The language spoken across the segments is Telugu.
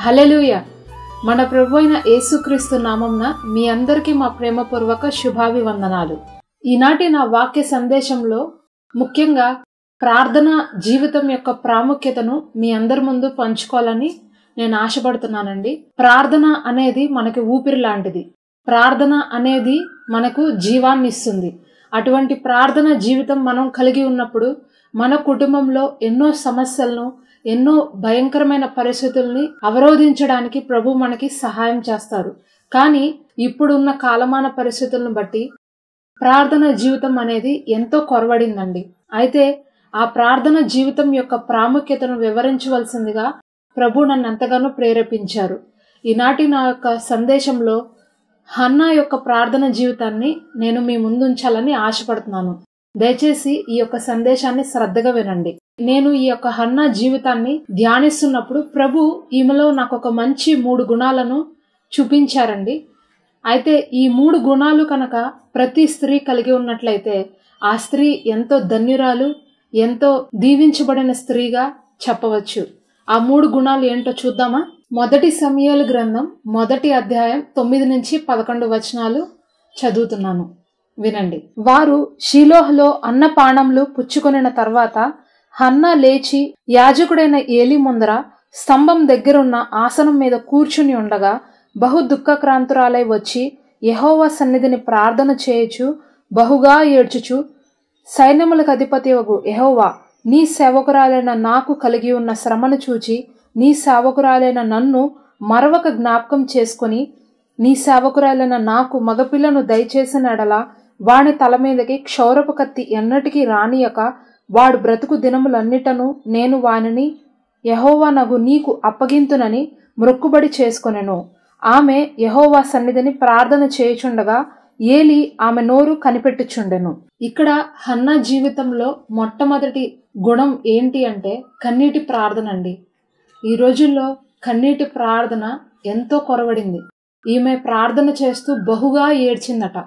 హలెలుయ మన ప్రభు అయిన యేసుక్రీస్తు నామంన మీ అందరికీ మా ప్రేమపూర్వక శుభాభివందనాలు ఈనాటి నా వాక్య సందేశంలో ముఖ్యంగా ప్రార్థన జీవితం యొక్క ప్రాముఖ్యతను మీ అందరి ముందు పంచుకోవాలని నేను ఆశపడుతున్నానండి ప్రార్థన అనేది మనకి ఊపిరి లాంటిది ప్రార్థన అనేది మనకు జీవాన్ని ఇస్తుంది అటువంటి ప్రార్థన జీవితం మనం కలిగి ఉన్నప్పుడు మన కుటుంబంలో ఎన్నో సమస్యలను ఎన్నో భయంకరమైన పరిస్థితుల్ని అవరోధించడానికి ప్రభు మనకి సహాయం చేస్తారు కానీ ఇప్పుడున్న కాలమాన పరిస్థితులను బట్టి ప్రార్థన జీవితం అనేది ఎంతో కొరవడిందండి అయితే ఆ ప్రార్థన జీవితం యొక్క ప్రాముఖ్యతను వివరించవలసిందిగా ప్రభు నన్ను ఎంతగానో ప్రేరేపించారు ఈనాటి నా యొక్క సందేశంలో హన్నా యొక్క ప్రార్థన జీవితాన్ని నేను మీ ముందుంచాలని ఆశపడుతున్నాను దయచేసి ఈ యొక్క సందేశాన్ని శ్రద్ధగా వినండి నేను ఈ యొక్క హన్నా జీవితాన్ని ధ్యానిస్తున్నప్పుడు ప్రభు ఈమెలో నాకు ఒక మంచి మూడు గుణాలను చూపించారండి అయితే ఈ మూడు గుణాలు కనుక ప్రతి స్త్రీ కలిగి ఉన్నట్లయితే ఆ స్త్రీ ఎంతో ధన్యురాలు ఎంతో దీవించబడిన స్త్రీగా చెప్పవచ్చు ఆ మూడు గుణాలు ఏంటో చూద్దామా మొదటి సమయాల గ్రంథం మొదటి అధ్యాయం తొమ్మిది నుంచి పదకొండు వచనాలు చదువుతున్నాను వినండి వారు షీలోహలో అన్నపానములు పుచ్చుకొనిన తర్వాత హన్నా లేచి యాజకుడైన ఏలి ముందర స్తంభం దగ్గరున్న ఆసనం మీద కూర్చుని ఉండగా బహు దుఃఖక్రాంతురాలై వచ్చి యహోవా సన్నిధిని ప్రార్థన చేయుచు బహుగా ఏడ్చుచు సైన్యములకు అధిపతి వగు యహోవా నీ సేవకురాలైన నాకు కలిగి ఉన్న శ్రమను చూచి నీ సేవకురాలైన నన్ను మరొక జ్ఞాపకం చేసుకొని నీ సేవకురాలైన నాకు మగపిల్లను దయచేసిన ఎడల వాని తల మీదకి క్షౌరపు కత్తి ఎన్నటికీ రానియక వాడు బ్రతుకు దినములన్నిటను నేను వానిని యహోవా నగు నీకు అప్పగింతునని మొక్కుబడి చేసుకొనెను ఆమె యహోవా సన్నిధిని ప్రార్థన చేయుచుండగా ఏలి ఆమె నోరు కనిపెట్టుచుండెను ఇక్కడ హన్నా జీవితంలో మొట్టమొదటి గుణం ఏంటి అంటే కన్నీటి ప్రార్థన అండి ఈ రోజుల్లో కన్నీటి ప్రార్థన ఎంతో కొరవడింది ఈమె ప్రార్థన చేస్తూ బహుగా ఏడ్చిందట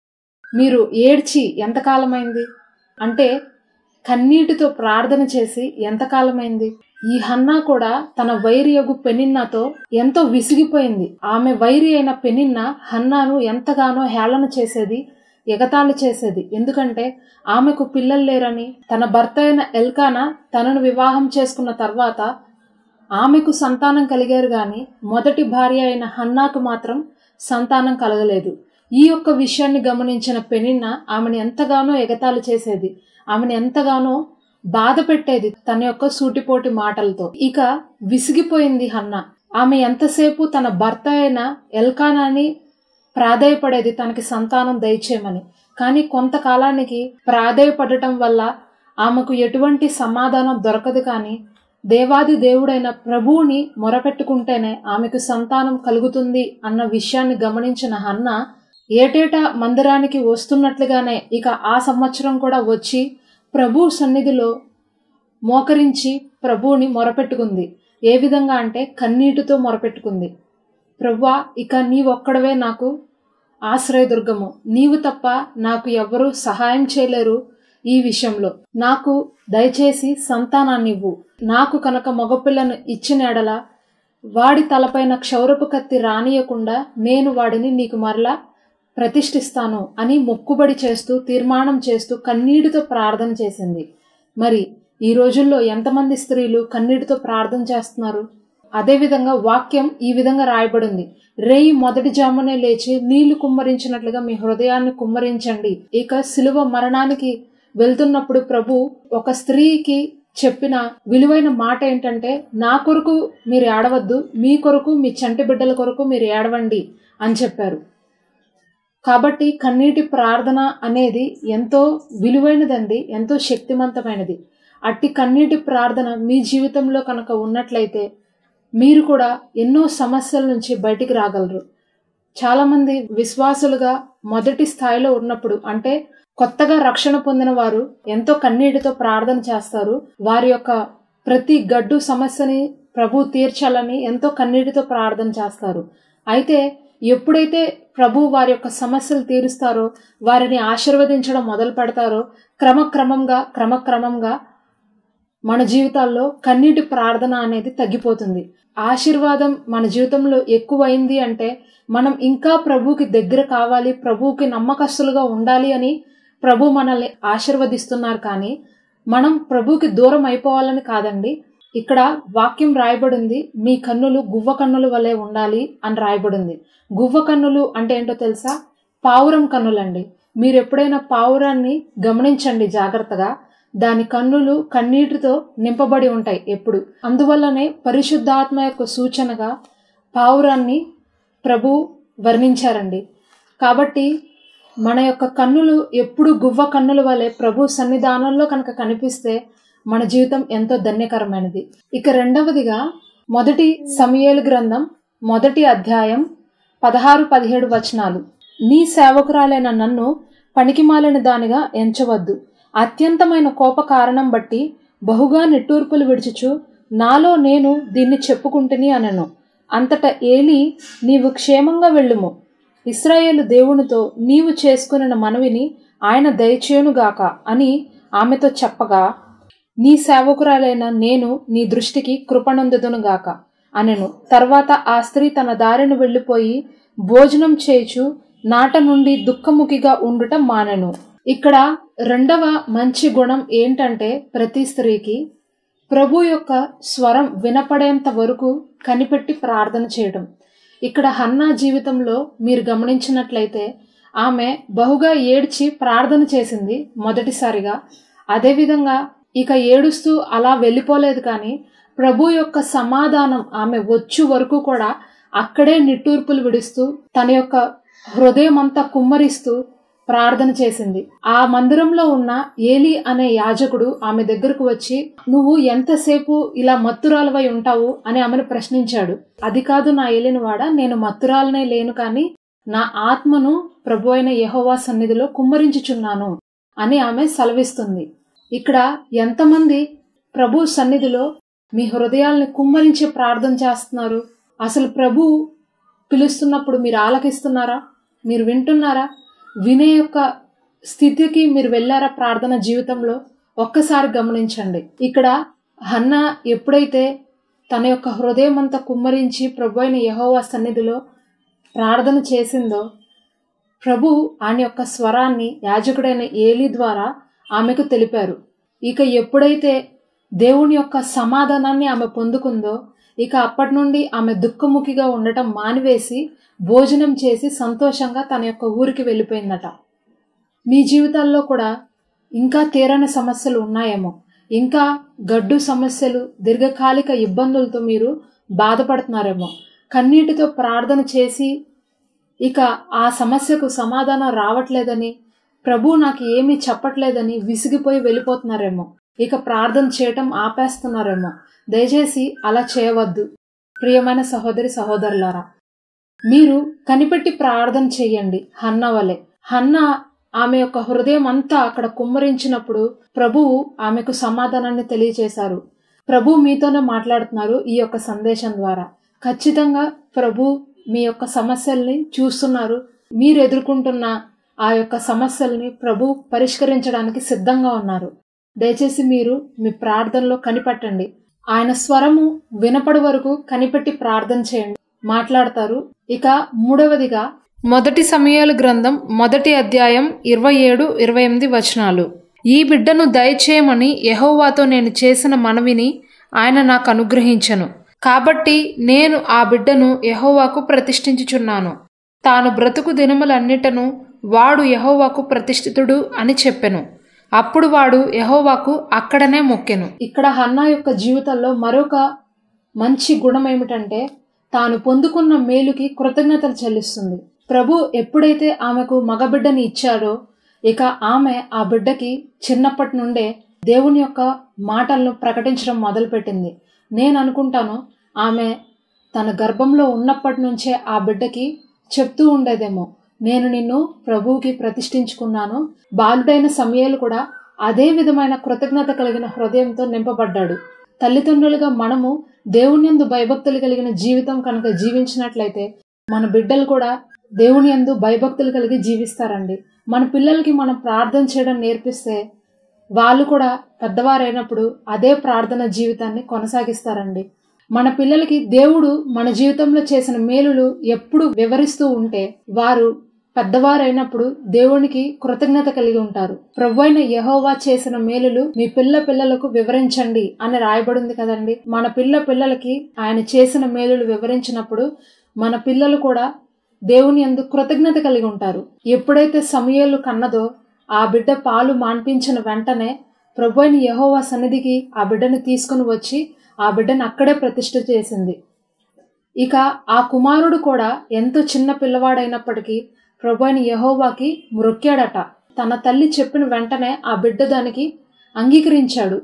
మీరు ఏడ్చి ఎంతకాలమైంది అంటే కన్నీటితో ప్రార్థన చేసి ఎంతకాలమైంది ఈ హన్నా కూడా తన వైరియగు పెనిన్నాతో ఎంతో విసిగిపోయింది ఆమె వైరి అయిన పెనిన్న హన్నాను ఎంతగానో హేళన చేసేది ఎగతాళి చేసేది ఎందుకంటే ఆమెకు పిల్లలు లేరని తన భర్త అయిన ఎల్కానా తనను వివాహం చేసుకున్న తర్వాత ఆమెకు సంతానం కలిగారు గాని మొదటి భార్య అయిన హన్నాకు మాత్రం సంతానం కలగలేదు ఈ యొక్క విషయాన్ని గమనించిన పెనిన్న ఆమెను ఎంతగానో ఎగతాళి చేసేది ఆమెను ఎంతగానో బాధ పెట్టేది తన యొక్క సూటిపోటి మాటలతో ఇక విసిగిపోయింది హన్న ఆమె ఎంతసేపు తన భర్త అయిన ఎల్కానాని ప్రాధేయపడేది తనకి సంతానం దయచేయమని కానీ కొంతకాలానికి ప్రాధేయపడటం వల్ల ఆమెకు ఎటువంటి సమాధానం దొరకదు కానీ దేవాది దేవుడైన ప్రభువుని మొరపెట్టుకుంటేనే ఆమెకు సంతానం కలుగుతుంది అన్న విషయాన్ని గమనించిన హన్న ఏటేటా మందిరానికి వస్తున్నట్లుగానే ఇక ఆ సంవత్సరం కూడా వచ్చి ప్రభు సన్నిధిలో మోకరించి ప్రభువుని మొరపెట్టుకుంది ఏ విధంగా అంటే కన్నీటితో మొరపెట్టుకుంది ప్రభువా ఇక నీవొక్కడవే నాకు ఆశ్రయదుర్గము నీవు తప్ప నాకు ఎవరూ సహాయం చేయలేరు ఈ విషయంలో నాకు దయచేసి సంతానాన్ని ఇవ్వు నాకు కనుక మగపిల్లను ఇచ్చిన ఎడల వాడి తలపైన క్షౌరపు కత్తి రానియకుండా నేను వాడిని నీకు మరలా ప్రతిష్ఠిస్తాను అని మొక్కుబడి చేస్తూ తీర్మానం చేస్తూ కన్నీటితో ప్రార్థన చేసింది మరి ఈ రోజుల్లో ఎంతమంది స్త్రీలు కన్నీటితో ప్రార్థన చేస్తున్నారు అదేవిధంగా వాక్యం ఈ విధంగా రాయబడింది రేయి మొదటి జామునే లేచి నీళ్లు కుమ్మరించినట్లుగా మీ హృదయాన్ని కుమ్మరించండి ఇక సిలువ మరణానికి వెళ్తున్నప్పుడు ప్రభు ఒక స్త్రీకి చెప్పిన విలువైన మాట ఏంటంటే నా కొరకు మీరు ఏడవద్దు మీ కొరకు మీ చంటి బిడ్డల కొరకు మీరు ఏడవండి అని చెప్పారు కాబట్టి కన్నీటి ప్రార్థన అనేది ఎంతో విలువైనదండి ఎంతో శక్తివంతమైనది అట్టి కన్నీటి ప్రార్థన మీ జీవితంలో కనుక ఉన్నట్లయితే మీరు కూడా ఎన్నో సమస్యల నుంచి బయటికి రాగలరు చాలామంది విశ్వాసులుగా మొదటి స్థాయిలో ఉన్నప్పుడు అంటే కొత్తగా రక్షణ పొందిన వారు ఎంతో కన్నీటితో ప్రార్థన చేస్తారు వారి యొక్క ప్రతి గడ్డు సమస్యని ప్రభు తీర్చాలని ఎంతో కన్నీటితో ప్రార్థన చేస్తారు అయితే ఎప్పుడైతే ప్రభు వారి యొక్క సమస్యలు తీరుస్తారో వారిని ఆశీర్వదించడం మొదలు పెడతారో క్రమక్రమంగా క్రమక్రమంగా మన జీవితాల్లో కన్నీటి ప్రార్థన అనేది తగ్గిపోతుంది ఆశీర్వాదం మన జీవితంలో ఎక్కువైంది అంటే మనం ఇంకా ప్రభువుకి దగ్గర కావాలి ప్రభువుకి నమ్మకస్తులుగా ఉండాలి అని ప్రభు మనల్ని ఆశీర్వదిస్తున్నారు కానీ మనం ప్రభువుకి దూరం అయిపోవాలని కాదండి ఇక్కడ వాక్యం రాయబడింది మీ కన్నులు గువ్వ కన్నుల వలె ఉండాలి అని రాయబడింది గువ్వ కన్నులు అంటే ఏంటో తెలుసా పావురం కన్నులండి మీరు ఎప్పుడైనా పావురాన్ని గమనించండి జాగ్రత్తగా దాని కన్నులు కన్నీటితో నింపబడి ఉంటాయి ఎప్పుడు అందువల్లనే పరిశుద్ధాత్మ యొక్క సూచనగా పావురాన్ని ప్రభు వర్ణించారండి కాబట్టి మన యొక్క కన్నులు ఎప్పుడు గువ్వ కన్నుల వలె ప్రభు సన్నిధానంలో కనుక కనిపిస్తే మన జీవితం ఎంతో ధన్యకరమైనది ఇక రెండవదిగా మొదటి సమయేలు గ్రంథం మొదటి అధ్యాయం పదహారు పదిహేడు వచనాలు నీ సేవకురాలైన నన్ను పనికిమాలిన దానిగా ఎంచవద్దు అత్యంతమైన కోప కారణం బట్టి బహుగా నిట్టూర్పులు విడుచుచు నాలో నేను దీన్ని చెప్పుకుంటుని అనను అంతట ఏలి నీవు క్షేమంగా వెళ్ళుము ఇస్రాయేలు దేవునితో నీవు చేసుకున్న మనవిని ఆయన దయచేయునుగాక అని ఆమెతో చెప్పగా నీ సేవకురాలైన నేను నీ దృష్టికి కృపణొందుదునుగాక అనెను తర్వాత ఆ స్త్రీ తన దారిని వెళ్ళిపోయి భోజనం చేయుచు నాట నుండి దుఃఖముఖిగా ఉండుట మానెను ఇక్కడ రెండవ మంచి గుణం ఏంటంటే ప్రతి స్త్రీకి ప్రభు యొక్క స్వరం వినపడేంత వరకు కనిపెట్టి ప్రార్థన చేయడం ఇక్కడ హన్నా జీవితంలో మీరు గమనించినట్లయితే ఆమె బహుగా ఏడ్చి ప్రార్థన చేసింది మొదటిసారిగా అదేవిధంగా ఇక ఏడుస్తూ అలా వెళ్ళిపోలేదు కానీ ప్రభు యొక్క సమాధానం ఆమె వచ్చు వరకు కూడా అక్కడే నిట్టూర్పులు విడుస్తూ తన యొక్క హృదయం అంతా కుమ్మరిస్తూ ప్రార్థన చేసింది ఆ మందిరంలో ఉన్న ఏలి అనే యాజకుడు ఆమె దగ్గరకు వచ్చి నువ్వు ఎంతసేపు ఇలా మత్తురాలవై ఉంటావు అని ఆమెను ప్రశ్నించాడు అది కాదు నా ఏలినవాడ నేను మత్తురాలనే లేను కానీ నా ఆత్మను ప్రభు అయిన యహోవా సన్నిధిలో కుమ్మరించుచున్నాను అని ఆమె సెలవిస్తుంది ఇక్కడ ఎంతమంది ప్రభు సన్నిధిలో మీ హృదయాల్ని కుమ్మరించి ప్రార్థన చేస్తున్నారు అసలు ప్రభు పిలుస్తున్నప్పుడు మీరు ఆలకిస్తున్నారా మీరు వింటున్నారా వినే యొక్క స్థితికి మీరు వెళ్ళారా ప్రార్థన జీవితంలో ఒక్కసారి గమనించండి ఇక్కడ హన్న ఎప్పుడైతే తన యొక్క హృదయం అంతా కుమ్మరించి ప్రభు అయిన యహోవా సన్నిధిలో ప్రార్థన చేసిందో ప్రభు ఆయన యొక్క స్వరాన్ని యాజకుడైన ఏలి ద్వారా ఆమెకు తెలిపారు ఇక ఎప్పుడైతే దేవుని యొక్క సమాధానాన్ని ఆమె పొందుకుందో ఇక అప్పటి నుండి ఆమె దుఃఖముఖిగా ఉండటం మానివేసి భోజనం చేసి సంతోషంగా తన యొక్క ఊరికి వెళ్ళిపోయిందట మీ జీవితాల్లో కూడా ఇంకా తీరని సమస్యలు ఉన్నాయేమో ఇంకా గడ్డు సమస్యలు దీర్ఘకాలిక ఇబ్బందులతో మీరు బాధపడుతున్నారేమో కన్నీటితో ప్రార్థన చేసి ఇక ఆ సమస్యకు సమాధానం రావట్లేదని ప్రభు నాకు ఏమీ చెప్పట్లేదని విసిగిపోయి వెళ్ళిపోతున్నారేమో ఇక ప్రార్థన చేయటం ఆపేస్తున్నారేమో దయచేసి అలా చేయవద్దు ప్రియమైన సహోదరి సహోదరులారా మీరు కనిపెట్టి ప్రార్థన చెయ్యండి హన్న వలె హన్న ఆమె యొక్క హృదయం అంతా అక్కడ కుమ్మరించినప్పుడు ప్రభువు ఆమెకు సమాధానాన్ని తెలియచేశారు ప్రభు మీతోనే మాట్లాడుతున్నారు ఈ యొక్క సందేశం ద్వారా ఖచ్చితంగా ప్రభు మీ యొక్క సమస్యల్ని చూస్తున్నారు మీరు ఎదుర్కొంటున్న ఆ యొక్క సమస్యల్ని ప్రభు పరిష్కరించడానికి సిద్ధంగా ఉన్నారు దయచేసి మీరు మీ ప్రార్థనలో కనిపెట్టండి ఆయన స్వరము వినపడి వరకు కనిపెట్టి ప్రార్థన చేయండి మాట్లాడతారు ఇక మూడవదిగా మొదటి సమయాల గ్రంథం మొదటి అధ్యాయం ఇరవై ఏడు ఇరవై ఎనిమిది వచనాలు ఈ బిడ్డను దయచేయమని యహోవాతో నేను చేసిన మనవిని ఆయన నాకు అనుగ్రహించను కాబట్టి నేను ఆ బిడ్డను యహోవాకు ప్రతిష్ఠించుచున్నాను తాను బ్రతుకు దినములన్నిటను వాడు యహోవాకు ప్రతిష్ఠితుడు అని చెప్పెను అప్పుడు వాడు యహోవాకు అక్కడనే మొక్కెను ఇక్కడ హన్నా యొక్క జీవితంలో మరొక మంచి గుణం ఏమిటంటే తాను పొందుకున్న మేలుకి కృతజ్ఞతలు చెల్లిస్తుంది ప్రభు ఎప్పుడైతే ఆమెకు మగబిడ్డని ఇచ్చాడో ఇక ఆమె ఆ బిడ్డకి చిన్నప్పటి నుండే దేవుని యొక్క మాటలను ప్రకటించడం మొదలుపెట్టింది నేను అనుకుంటాను ఆమె తన గర్భంలో ఉన్నప్పటి నుంచే ఆ బిడ్డకి చెప్తూ ఉండేదేమో నేను నిన్ను ప్రభువుకి ప్రతిష్ఠించుకున్నాను బాలుడైన సమయాలు కూడా అదే విధమైన కృతజ్ఞత కలిగిన హృదయంతో నింపబడ్డాడు తల్లిదండ్రులుగా మనము దేవుని యందు భయభక్తులు కలిగిన జీవితం కనుక జీవించినట్లయితే మన బిడ్డలు కూడా దేవుని యందు భయభక్తులు కలిగి జీవిస్తారండి మన పిల్లలకి మనం ప్రార్థన చేయడం నేర్పిస్తే వాళ్ళు కూడా పెద్దవారైనప్పుడు అదే ప్రార్థన జీవితాన్ని కొనసాగిస్తారండి మన పిల్లలకి దేవుడు మన జీవితంలో చేసిన మేలులు ఎప్పుడు వివరిస్తూ ఉంటే వారు పెద్దవారైనప్పుడు దేవునికి కృతజ్ఞత కలిగి ఉంటారు ప్రభు అయిన యహోవా చేసిన మేలులు మీ పిల్ల పిల్లలకు వివరించండి అని రాయబడింది కదండి మన పిల్ల పిల్లలకి ఆయన చేసిన మేలులు వివరించినప్పుడు మన పిల్లలు కూడా దేవుని ఎందుకు కృతజ్ఞత కలిగి ఉంటారు ఎప్పుడైతే సమయాలు కన్నదో ఆ బిడ్డ పాలు మాన్పించిన వెంటనే ప్రభు అయిన యహోవా సన్నిధికి ఆ బిడ్డను తీసుకుని వచ్చి ఆ బిడ్డను అక్కడే ప్రతిష్ఠ చేసింది ఇక ఆ కుమారుడు కూడా ఎంతో చిన్న పిల్లవాడైనప్పటికీ ప్రభు అయిన యహోవాకి మ్రొక్కాడట తన తల్లి చెప్పిన వెంటనే ఆ బిడ్డ దానికి అంగీకరించాడు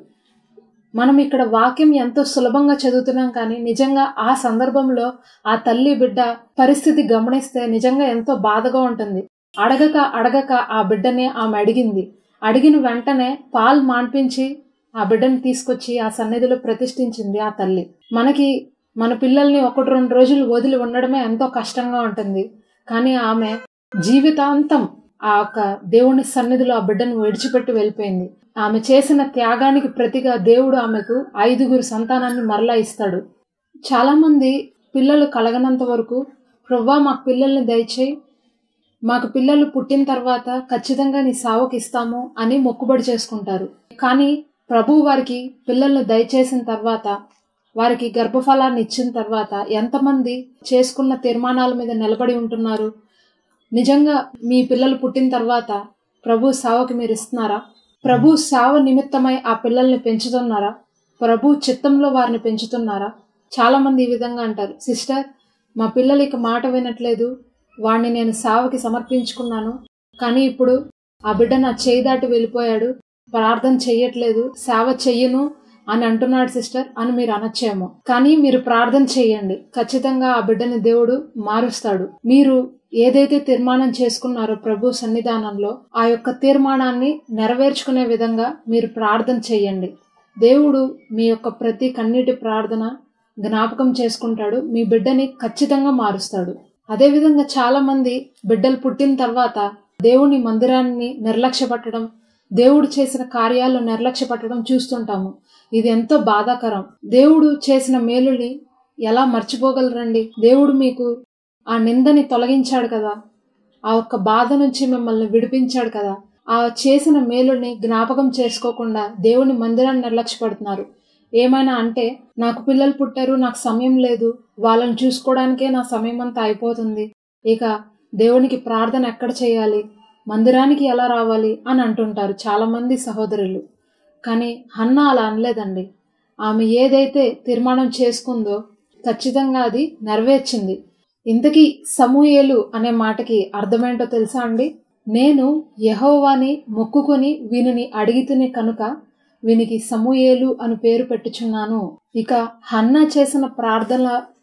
మనం ఇక్కడ వాక్యం ఎంతో సులభంగా చదువుతున్నాం కానీ నిజంగా ఆ సందర్భంలో ఆ తల్లి బిడ్డ పరిస్థితి గమనిస్తే నిజంగా ఎంతో బాధగా ఉంటుంది అడగక అడగక ఆ బిడ్డని ఆమె అడిగింది అడిగిన వెంటనే పాలు మాన్పించి ఆ బిడ్డని తీసుకొచ్చి ఆ సన్నిధిలో ప్రతిష్ఠించింది ఆ తల్లి మనకి మన పిల్లల్ని ఒకటి రెండు రోజులు వదిలి ఉండడమే ఎంతో కష్టంగా ఉంటుంది కానీ ఆమె జీవితాంతం ఆ యొక్క దేవుని సన్నిధిలో ఆ బిడ్డను విడిచిపెట్టి వెళ్ళిపోయింది ఆమె చేసిన త్యాగానికి ప్రతిగా దేవుడు ఆమెకు ఐదుగురు సంతానాన్ని మరలా ఇస్తాడు చాలామంది పిల్లలు కలగనంత వరకు ప్రవ్వా మాకు పిల్లల్ని దయచేయి మాకు పిల్లలు పుట్టిన తర్వాత ఖచ్చితంగా నీ సావుకి ఇస్తాము అని మొక్కుబడి చేసుకుంటారు కానీ ప్రభు వారికి పిల్లల్ని దయచేసిన తర్వాత వారికి గర్భఫలాన్ని ఇచ్చిన తర్వాత ఎంతమంది చేసుకున్న తీర్మానాల మీద నిలబడి ఉంటున్నారు నిజంగా మీ పిల్లలు పుట్టిన తర్వాత ప్రభు సావకి మీరు ఇస్తున్నారా ప్రభు సావ నిమిత్తమై ఆ పిల్లల్ని పెంచుతున్నారా ప్రభు చిత్తంలో వారిని పెంచుతున్నారా చాలా మంది ఈ విధంగా అంటారు సిస్టర్ మా పిల్లలు ఇక మాట వినట్లేదు వాడిని నేను సావకి సమర్పించుకున్నాను కానీ ఇప్పుడు ఆ బిడ్డ నా చేయి దాటి వెళ్ళిపోయాడు ప్రార్థన చెయ్యట్లేదు సేవ చెయ్యను అని అంటున్నాడు సిస్టర్ అని మీరు అనొచ్చేమో కానీ మీరు ప్రార్థన చేయండి ఖచ్చితంగా ఆ బిడ్డని దేవుడు మారుస్తాడు మీరు ఏదైతే తీర్మానం చేసుకున్నారో ప్రభు సన్నిధానంలో ఆ యొక్క తీర్మానాన్ని నెరవేర్చుకునే విధంగా మీరు ప్రార్థన చేయండి దేవుడు మీ యొక్క ప్రతి కన్నీటి ప్రార్థన జ్ఞాపకం చేసుకుంటాడు మీ బిడ్డని ఖచ్చితంగా మారుస్తాడు అదేవిధంగా చాలా మంది బిడ్డలు పుట్టిన తర్వాత దేవుని మందిరాన్ని నిర్లక్ష్య పట్టడం దేవుడు చేసిన కార్యాలు నిర్లక్ష్య పట్టడం చూస్తుంటాము ఇది ఎంతో బాధాకరం దేవుడు చేసిన మేలుని ఎలా మర్చిపోగలరండి దేవుడు మీకు ఆ నిందని తొలగించాడు కదా ఆ ఒక్క బాధ నుంచి మిమ్మల్ని విడిపించాడు కదా ఆ చేసిన మేలుని జ్ఞాపకం చేసుకోకుండా దేవుని మందిరాన్ని నిర్లక్ష్యపడుతున్నారు ఏమైనా అంటే నాకు పిల్లలు పుట్టారు నాకు సమయం లేదు వాళ్ళని చూసుకోవడానికే నా సమయం అంతా అయిపోతుంది ఇక దేవునికి ప్రార్థన ఎక్కడ చేయాలి మందిరానికి ఎలా రావాలి అని అంటుంటారు చాలామంది సహోదరులు కానీ హన్న అలా అనలేదండి ఆమె ఏదైతే తీర్మానం చేసుకుందో ఖచ్చితంగా అది నెరవేర్చింది ఇంతకీ సమూయేలు అనే మాటకి అర్థమేంటో తెలుసా అండి నేను యహోవాని మొక్కుకొని వీనిని అడిగితేనే కనుక వీనికి సమూయేలు అని పేరు పెట్టుచున్నాను ఇక హన్నా చేసిన ప్రార్థన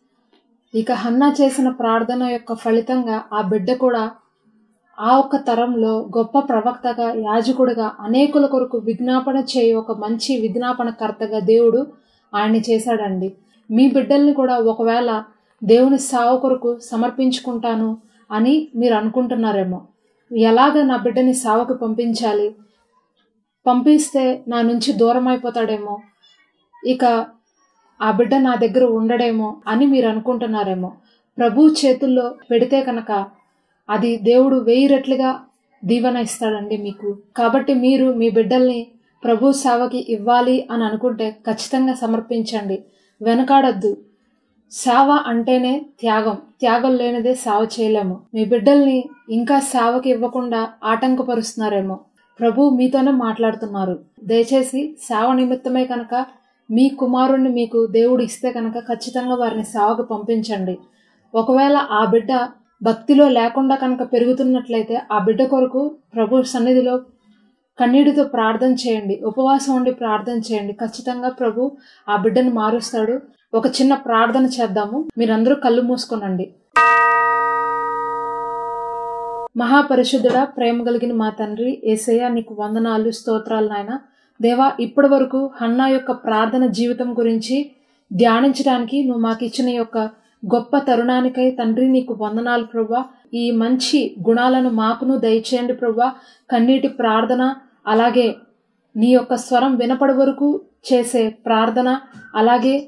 ఇక హన్నా చేసిన ప్రార్థన యొక్క ఫలితంగా ఆ బిడ్డ కూడా ఆ ఒక్క తరంలో గొప్ప ప్రవక్తగా యాజకుడిగా అనేకుల కొరకు విజ్ఞాపన చేయ ఒక మంచి విజ్ఞాపనకర్తగా దేవుడు ఆయన్ని చేశాడండి మీ బిడ్డల్ని కూడా ఒకవేళ దేవుని సావు కొరకు సమర్పించుకుంటాను అని మీరు అనుకుంటున్నారేమో ఎలాగ నా బిడ్డని సావుకు పంపించాలి పంపిస్తే నా నుంచి దూరం అయిపోతాడేమో ఇక ఆ బిడ్డ నా దగ్గర ఉండడేమో అని మీరు అనుకుంటున్నారేమో ప్రభు చేతుల్లో పెడితే కనుక అది దేవుడు వెయ్యి రెట్లుగా దీవెన ఇస్తాడండి మీకు కాబట్టి మీరు మీ బిడ్డల్ని ప్రభు సేవకి ఇవ్వాలి అని అనుకుంటే ఖచ్చితంగా సమర్పించండి వెనకాడద్దు సేవ అంటేనే త్యాగం త్యాగం లేనిదే సేవ చేయలేము మీ బిడ్డల్ని ఇంకా సేవకి ఇవ్వకుండా ఆటంకపరుస్తున్నారేమో ప్రభు మీతోనే మాట్లాడుతున్నారు దయచేసి సేవ నిమిత్తమే కనుక మీ కుమారుణ్ణి మీకు దేవుడు ఇస్తే కనుక ఖచ్చితంగా వారిని సేవకు పంపించండి ఒకవేళ ఆ బిడ్డ భక్తిలో లేకుండా కనుక పెరుగుతున్నట్లయితే ఆ బిడ్డ కొరకు ప్రభు సన్నిధిలో కన్నీటితో ప్రార్థన చేయండి ఉపవాసం ఉండి ప్రార్థన చేయండి ఖచ్చితంగా ప్రభు ఆ బిడ్డను మారుస్తాడు ఒక చిన్న ప్రార్థన చేద్దాము మీరందరూ కళ్ళు మూసుకోనండి మహాపరిశుద్ధుడా ప్రేమ కలిగిన మా తండ్రి ఏసయ్య నీకు వందనాలు స్తోత్రాలు నాయన దేవా ఇప్పటి వరకు హన్నా యొక్క ప్రార్థన జీవితం గురించి ధ్యానించడానికి నువ్వు మాకు ఇచ్చిన యొక్క గొప్ప తరుణానికై తండ్రి నీకు వందనాలు ప్రభా ఈ మంచి గుణాలను మాకును దయచేయండి ప్రభా కన్నీటి ప్రార్థన అలాగే నీ యొక్క స్వరం వినపడి వరకు చేసే ప్రార్థన అలాగే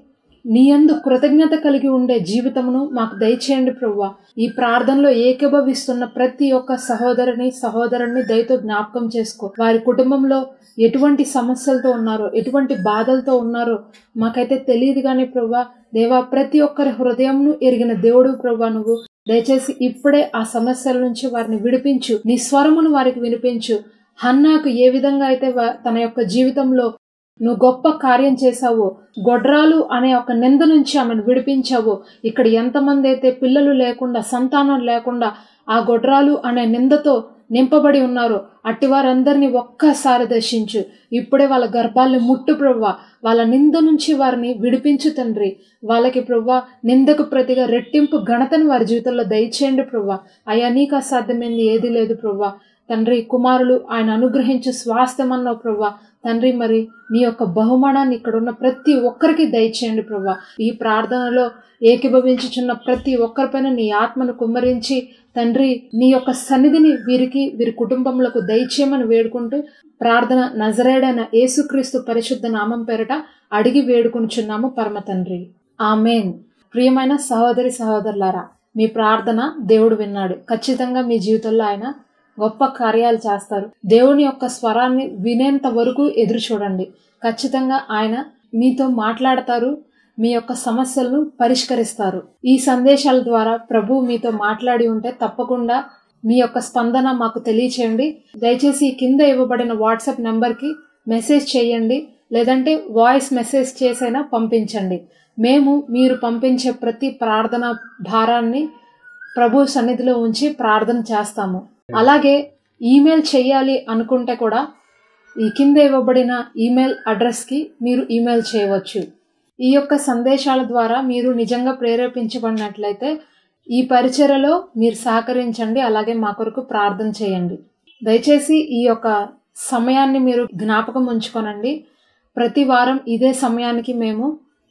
నీ యందు కృతజ్ఞత కలిగి ఉండే జీవితమును మాకు దయచేయండి ప్రవ్వా ఈ ప్రార్థనలో ఏకీభవిస్తున్న ప్రతి ఒక్క సహోదరుని సహోదరుని దయతో జ్ఞాపకం చేసుకో వారి కుటుంబంలో ఎటువంటి సమస్యలతో ఉన్నారో ఎటువంటి బాధలతో ఉన్నారో మాకైతే తెలియదు కానీ ప్రవ్వా దేవా ప్రతి ఒక్కరి హృదయంను ఎరిగిన దేవుడు ప్రవ్వా నువ్వు దయచేసి ఇప్పుడే ఆ సమస్యల నుంచి వారిని విడిపించు నీ స్వరమును వారికి వినిపించు హన్నాకు ఏ విధంగా అయితే వా- తన యొక్క జీవితంలో నువ్వు గొప్ప కార్యం చేశావో గొడ్రాలు అనే ఒక నింద నుంచి ఆమెను విడిపించావో ఇక్కడ ఎంతమంది అయితే పిల్లలు లేకుండా సంతానం లేకుండా ఆ గొడ్రాలు అనే నిందతో నింపబడి ఉన్నారో అట్టి వారందరినీ ఒక్కసారి దర్శించు ఇప్పుడే వాళ్ళ గర్భాల్ని ముట్టు ప్రవ్వా వాళ్ళ నింద నుంచి వారిని విడిపించు తండ్రి వాళ్ళకి ప్రవ్వా నిందకు ప్రతిగా రెట్టింపు ఘనతను వారి జీవితంలో దయచేయండి ప్రవ్వా అయ్యా నీకు అసాధ్యమైంది ఏది లేదు ప్రవ్వా తండ్రి కుమారులు ఆయన అనుగ్రహించు స్వాస్థ్యమన్నావు ప్రవ్వా తండ్రి మరి నీ యొక్క బహుమానాన్ని ఇక్కడ ఉన్న ప్రతి ఒక్కరికి దయచేయండి ప్రవ్వా ఈ ప్రార్థనలో ఏకీభవించుచున్న ప్రతి ఒక్కరిపైన నీ ఆత్మను కుమ్మరించి తండ్రి నీ యొక్క సన్నిధిని వీరికి వీరి కుటుంబములకు దయచేయమని వేడుకుంటూ ప్రార్థన నజరేడైన యేసుక్రీస్తు పరిశుద్ధ నామం పేరట అడిగి వేడుకుంటున్నాము పరమ తండ్రి ఆమెన్ ప్రియమైన సహోదరి సహోదరులారా మీ ప్రార్థన దేవుడు విన్నాడు ఖచ్చితంగా మీ జీవితంలో ఆయన గొప్ప కార్యాలు చేస్తారు దేవుని యొక్క స్వరాన్ని వినేంత వరకు ఎదురు చూడండి ఖచ్చితంగా ఆయన మీతో మాట్లాడతారు మీ యొక్క సమస్యలను పరిష్కరిస్తారు ఈ సందేశాల ద్వారా ప్రభు మీతో మాట్లాడి ఉంటే తప్పకుండా మీ యొక్క స్పందన మాకు తెలియచేయండి దయచేసి ఈ కింద ఇవ్వబడిన వాట్సాప్ నెంబర్కి మెసేజ్ చేయండి లేదంటే వాయిస్ మెసేజ్ చేసైనా పంపించండి మేము మీరు పంపించే ప్రతి ప్రార్థన భారాన్ని ప్రభు సన్నిధిలో ఉంచి ప్రార్థన చేస్తాము అలాగే ఈమెయిల్ చేయాలి అనుకుంటే కూడా ఈ కింద ఇవ్వబడిన ఈమెయిల్ అడ్రస్కి మీరు ఈమెయిల్ చేయవచ్చు ఈ యొక్క సందేశాల ద్వారా మీరు నిజంగా ప్రేరేపించబడినట్లయితే ఈ పరిచర్యలో మీరు సహకరించండి అలాగే మా కొరకు ప్రార్థన చేయండి దయచేసి ఈ యొక్క సమయాన్ని మీరు జ్ఞాపకం ఉంచుకోనండి ప్రతి వారం ఇదే సమయానికి మేము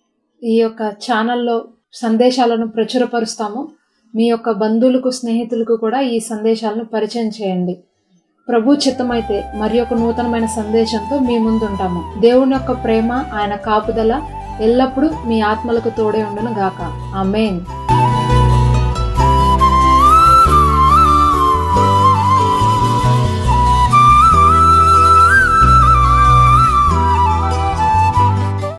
ఈ యొక్క ఛానల్లో సందేశాలను ప్రచురపరుస్తాము మీ యొక్క బంధువులకు స్నేహితులకు కూడా ఈ సందేశాలను పరిచయం చేయండి ప్రభు చిత్తమైతే మరి ఒక నూతనమైన సందేశంతో మీ ముందు ఉంటాము దేవుని యొక్క ప్రేమ ఆయన కాపుదల ఎల్లప్పుడూ మీ ఆత్మలకు తోడే ఉండును గాక ఆమెన్